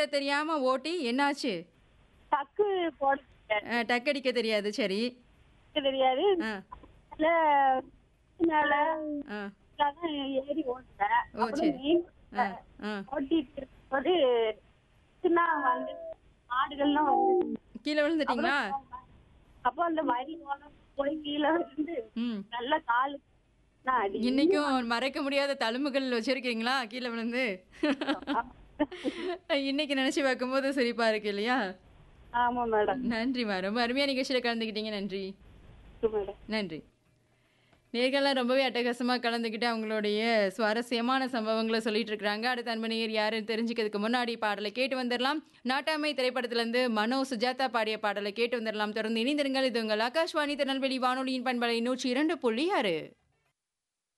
ஓட்ட தெரியாம ஓட்டி என்னாச்சு டக்கு போட தெரியாது. அஹ், டக்கடிக்க தெரியாது சரி தெரியாது ஆ அதுல மேல ஆ தான் ஏறி ஓட்டேன் ஓ, அப்புறம் சரி. மெயின் ஆ ஆ ஓட்டிட்டு இருக்கும்போது சின்ன வந்து மாடுகள்லாம் வந்து கீழே விழுந்துட்டீங்களா அப்போ அந்த வரி ஓரம் போய் கீழே விழுந்து ம் நல்ல காலு நான் அடி இன்னைக்கும் மறைக்க முடியாத தழும்புகள் வச்சிருக்கீங்களா கீழே விழுந்து இன்னைக்கு நினைச்சு பார்க்கும்போது சிரிப்பா இருக்கு இல்லையா ஆமா மேடம் நன்றிம்மா ரொம்ப அருமையா நிகழ்ச்சியில கலந்துக்கிட்டீங்க நன்றி மேடம் நன்றி நேர்கள்லாம் ரொம்பவே அட்டகாசமாக கலந்துக்கிட்டு அவங்களுடைய சுவாரஸ்யமான சம்பவங்களை சொல்லிட்டு இருக்கிறாங்க அடுத்த அன்பனையர் யாருன்னு தெரிஞ்சுக்கிறதுக்கு முன்னாடி பாடலை கேட்டு வந்துடலாம் நாட்டாமை திரைப்படத்திலிருந்து மனோ சுஜாதா பாடிய பாடலை கேட்டு வந்துடலாம் தொடர்ந்து இணைந்திருங்கள் இது உங்கள் ஆகாஷ்வாணி திருநெல்வேலி வானொலியின் பண்பலை நூற்றி இரண்டு புள்ளி ஆறு